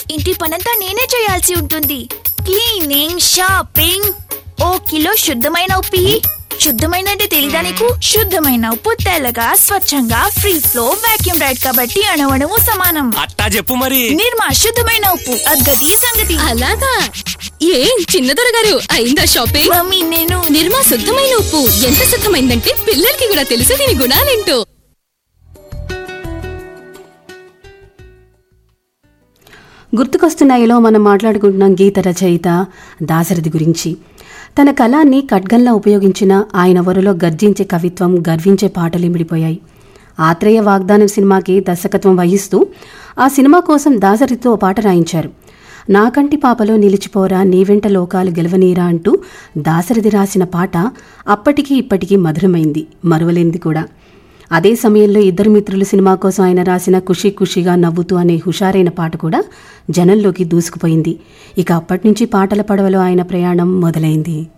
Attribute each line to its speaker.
Speaker 1: ఇంటి పనంతా నేనే చేయాల్సి ఉంటుంది క్లీనింగ్ షాపింగ్ ఓ కిలో శుద్ధమైన ఉప్పి శుద్ధమైన అంటే తెలీదా నీకు శుద్ధమైన ఉప్పు తెల్లగా స్వచ్ఛంగా ఫ్రీ ఫ్లో వాక్యూమ్ రైడ్ కాబట్టి అణవణము సమానం
Speaker 2: అట్టా చెప్పు మరి
Speaker 1: నిర్మా శుద్ధమైన ఉప్పు అద్గతి సంగతి
Speaker 3: అలాగా ఏం చిన్నదొర గారు అయిందా షాపింగ్
Speaker 1: మమ్మీ నేను
Speaker 3: నిర్మా శుద్ధమైన ఉప్పు ఎంత శుద్ధమైందంటే పిల్లలకి కూడా తెలుసు దీని గుణాలేంటో
Speaker 4: గుర్తుకొస్తున్నాయిలో మనం మాట్లాడుకుంటున్నాం గీత రచయిత దాశరథి గురించి తన కళాన్ని ఖడ్గంలా ఉపయోగించిన ఆయన వరలో గర్జించే కవిత్వం గర్వించే పాటలు ఇమిడిపోయాయి ఆత్రేయ వాగ్దానం సినిమాకి దర్శకత్వం వహిస్తూ ఆ సినిమా కోసం దాశరథితో ఓ పాట రాయించారు నాకంటి పాపలో నిలిచిపోరా నీ వెంట లోకాలు గెలవనీరా అంటూ దాశరథి రాసిన పాట అప్పటికి ఇప్పటికీ మధురమైంది మరువలేంది కూడా అదే సమయంలో ఇద్దరు మిత్రులు సినిమా కోసం ఆయన రాసిన ఖుషి ఖుషిగా నవ్వుతూ అనే హుషారైన పాట కూడా జనంలోకి దూసుకుపోయింది ఇక అప్పటి నుంచి పాటల పడవలో ఆయన ప్రయాణం మొదలైంది